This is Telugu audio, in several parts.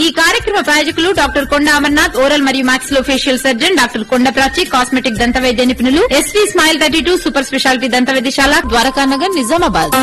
ఈ కార్యక్రమ ప్రాయోజకులు డాక్టర్ కొండ అమర్నాథ్ ఓరల్ మరియు మాక్సిలో ఫేషియల్ సర్జన్ డాక్టర్ కొండ ప్రాచి కాస్మెటిక్ దంత వైద్య నిపుణులు SV smile thirty two super speciality దంత వైద్యశాల Dwarakanagar Nizamabad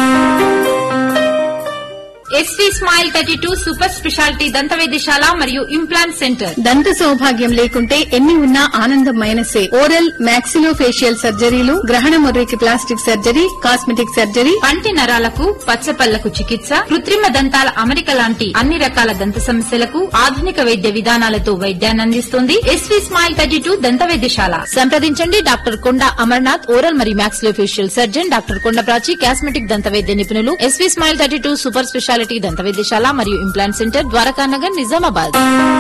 SV smile thirty two super speciality దంత వైద్యశాల మరియు ఇంప్లాంట్ సెంటర్ దంత సౌభాగ్యం లేకుంటే ఎన్ని ఉన్నా ఆనందం మైనసే ఓరల్ మాక్సిలో ఫేషియల్ సర్జరీలు గ్రహణ ముర్రికి ప్లాస్టిక్ సర్జరీ కాస్మెటిక్ సర్జరీ పంటి నరాలకు పచ్చపళ్లకు చికిత్స కృత్రిమ దంతాల అమరిక లాంటి అన్ని రకాల దంత సమస్యలకు ఆధునిక వైద్య విధానాలతో వైద్యాన్ని అందిస్తుంది ఎస్వీ స్మైల్ థర్టీ టూ దంత వైద్యశాల సంప్రదించండి డాక్టర్ కొండ అమర్నాథ్ ఓరల్ మరియు మాక్సిలో ఫేషియల్ సర్జన్ డాక్టర్ కొండ ప్రాచి కాస్మెటిక్ దంత వైద్య నిపుణులు SV smile thirty two super speciality దంత వైద్యశాల మరియు ఇంప్లాంట్ సెంటర్ ద్వారకానగర్ నిజామాబాద్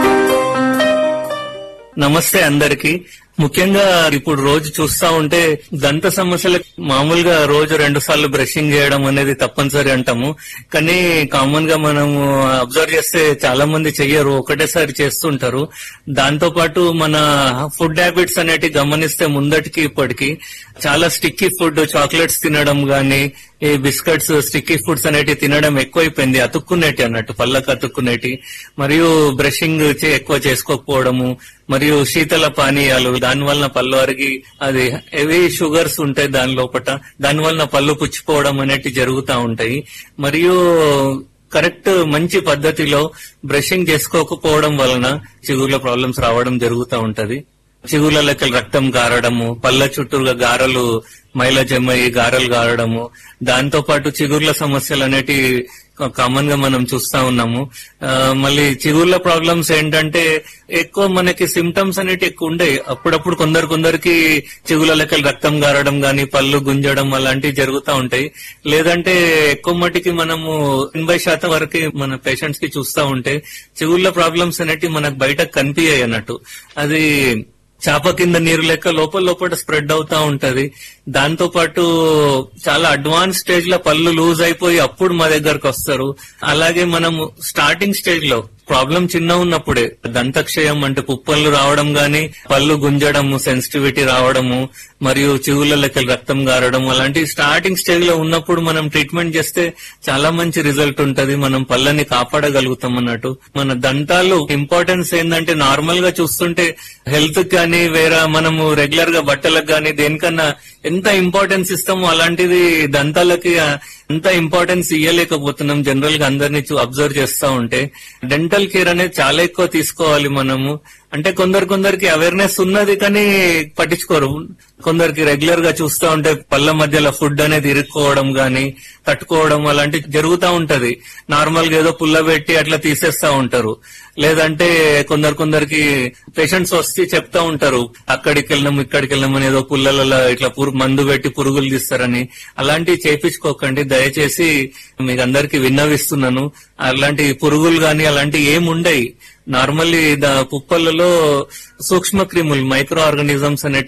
నమస్తే అందరికి ముఖ్యంగా ఇప్పుడు రోజు చూస్తా ఉంటే దంత సమస్యలకు మామూలుగా రోజు రెండు సార్లు బ్రషింగ్ చేయడం అనేది తప్పనిసరి అంటాము కానీ కామన్ గా మనము అబ్జర్వ్ చేస్తే చాలా మంది చెయ్యరు ఒకటేసారి చేస్తుంటారు దాంతో పాటు మన ఫుడ్ హ్యాబిట్స్ అనేటి గమనిస్తే ముందటికి ఇప్పటికి చాలా స్టిక్కీ ఫుడ్ చాక్లెట్స్ తినడం గానీ ఈ బిస్కెట్స్ స్టిక్కీ ఫుడ్స్ అనేటి తినడం ఎక్కువైపోయింది అతుక్కునేటి అన్నట్టు పళ్ళకు అతుక్కునేటి మరియు బ్రషింగ్ చే- ఎక్కువ చేసుకోకపోవడము మరియు శీతల పానీయాలు దాని వలన పళ్ళు అరిగి అది హెవీ షుగర్స్ ఉంటాయి దాని లోపట దాని వలన పళ్ళు పుచ్చిపోవడం అనేటి జరుగుతూ ఉంటాయి మరియు కరెక్ట్ మంచి పద్ధతిలో బ్రషింగ్ చేసుకోకపోవడం వలన చిగుర్ల ప్రాబ్లమ్స్ రావడం జరుగుతూ ఉంటది చిగుర్ల లెక్కలు రక్తం గారడము పళ్ళ చుట్టూరుగా గారలు మైల జమ్మయి గారలు గారడము దాంతో పాటు చిగుర్ల సమస్యలు అనేటి కామన్ గా మనం చూస్తా ఉన్నాము ఆ, మళ్ళీ చిగుర్ల ప్రాబ్లమ్స్ ఏంటంటే ఎక్కువ మనకి సిమ్టమ్స్ అనేటి ఎక్కువ ఉండే అప్పుడప్పుడు కొందరు కొందరికి చిగుల లెక్కలు రక్తం గారడం గాని పళ్ళు గుంజడం అలాంటివి జరుగుతూ ఉంటాయి లేదంటే ఎక్కువ మటుకి మనము ఎనభై శాతం వరకు మన పేషెంట్స్ కి చూస్తా ఉంటే చిగుళ్ళ ప్రాబ్లమ్స్ అనేటివి మనకు బయటకు కనిపించాయి అన్నట్టు అది చాప కింద నీరు లెక్క లోపల లోపల స్ప్రెడ్ అవుతా ఉంటది దాంతో పాటు చాలా అడ్వాన్స్ స్టేజ్ లో పళ్ళు లూజ్ అయిపోయి అప్పుడు మా దగ్గరకు వస్తారు అలాగే మనము స్టార్టింగ్ స్టేజ్ లో ప్రాబ్లం చిన్న ఉన్నప్పుడే దంతక్షయం అంటే పుప్పళ్ళు రావడం గాని పళ్ళు గుంజడము సెన్సిటివిటీ రావడము మరియు చెవుల లెక్కలు రక్తం గారడం అలాంటి స్టార్టింగ్ స్టేజ్ లో ఉన్నప్పుడు మనం ట్రీట్మెంట్ చేస్తే చాలా మంచి రిజల్ట్ ఉంటది మనం పళ్ళని కాపాడగలుగుతాం అన్నట్టు మన దంతాలు ఇంపార్టెన్స్ ఏంటంటే నార్మల్ గా చూస్తుంటే హెల్త్ కానీ వేరే మనము రెగ్యులర్ గా బట్టలకు కానీ దేనికన్నా ఎంత ఇంపార్టెన్స్ ఇస్తామో అలాంటిది దంతాలకి అంత ఇంపార్టెన్స్ ఇయ్యలేకపోతున్నాం జనరల్ గా అందరినీ అబ్జర్వ్ చేస్తా ఉంటే డెంటల్ కేర్ అనేది చాలా ఎక్కువ తీసుకోవాలి మనము అంటే కొందరు కొందరికి అవేర్నెస్ ఉన్నది కానీ పట్టించుకోరు కొందరికి రెగ్యులర్ గా చూస్తూ ఉంటే పళ్ళ మధ్యలో ఫుడ్ అనేది ఇరుక్కోవడం గాని తట్టుకోవడం అలాంటివి జరుగుతూ ఉంటది నార్మల్ గా ఏదో పుల్ల పెట్టి అట్లా తీసేస్తా ఉంటారు లేదంటే కొందరు కొందరికి పేషెంట్స్ వచ్చి చెప్తా ఉంటారు అక్కడికి వెళ్ళినాం ఇక్కడికి వెళ్ళినాం అని ఏదో పుల్లలలో ఇట్లా పురుగు మందు పెట్టి పురుగులు తీస్తారని అలాంటివి చేపించుకోకండి దయచేసి మీకు అందరికి విన్నవిస్తున్నాను అలాంటి పురుగులు గాని అలాంటి ఏముండయి నార్మల్లీ పుప్పలలో సూక్ష్మ క్రిములు మైక్రో ఆర్గానిజమ్స్ అనే